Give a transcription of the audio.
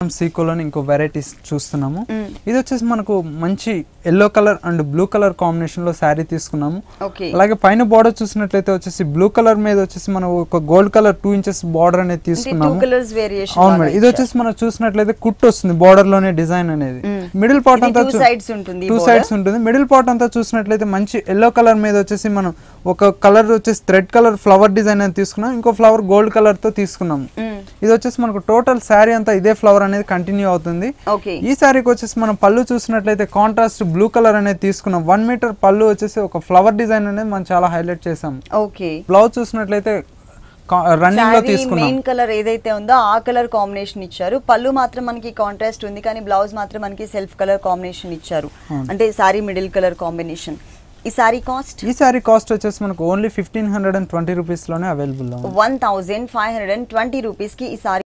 కాంచీవరం సీకోలోని ఇంకో వెరైటీస్ చూస్తున్నాము ఇది వచ్చేసి మనకు మంచి yellow colour and blue colour combination లో శారీ తీసుకున్నాము ఓకే అలాగే పైన బార్డర్ చూసినట్లయితే వచ్చేసి బ్లూ కలర్ మీద వచ్చేసి మనం ఒక gold colour two inches border అనేది టూ తీసుకున్నాము కలర్స్ వేరియేషన్ అవును మేడం ఇది వచ్చేసి మనం చూసినట్లయితే కుట్టు వస్తుంది బార్డర్ లోనే డిజైన్ అనేది మిడిల్ పార్ట్ ఇది అంతా two sides ఉంటుంది ఈ టూ border. సైడ్స్ ఉంటుంది మిడిల్ పార్ట్ అంతా చూసినట్లయితే మంచి ఎల్లో కలర్ మీద వచ్చేసి మనం ఒక కలర్ వచ్చేసి థ్రెడ్ కలర్ ఫ్లవర్ డిజైన్ అనేది తీసుకున్నాం ఇంకో ఫ్లవర్ గోల్డ్ కలర్ తో తీసుకున్నాము ఇది వచ్చేసి మనకు టోటల్ శారీ అంతా ఇదే ఫ్లవర్ అనేది కంటిన్యూ అవుతుంది ఓకే ఈ శారీకి వచ్చేసి మనం పళ్ళు చూసినట్లయితే కాంట్రాస్ట్ బ్లూ కలర్ అనేది తీసుకున్నాం వన్ మీటర్ పళ్ళు వచ్చేసి ఒక ఫ్లవర్ డిజైన్ అనేది మనం చాలా హైలైట్ చేసాం ఓకే బ్లౌజ్ చూసినట్లయితే రన్నింగ్ లో శారీ తీసుకున్నాం మెయిన్ కలర్ ఏదైతే ఉందో ఆ కలర్ కాంబినేషన్ ఇచ్చారు పళ్ళు మాత్రం మనకి కాంట్రాస్ట్ ఉంది కానీ బ్లౌజ్ మాత్రం మనకి సెల్ఫ్ కలర్ కాంబినేషన్ ఇచ్చారు అంటే శారీ మిడిల్ కలర్ కాంబినేషన్ ఈ శారీ కాస్ట్ ఈ శారీ కాస్ట్ వచ్చేసి మనకు only fifteen hundred and twenty rupees లోనే available one thousand five hundred and twenty rupees కి ఈ సారీ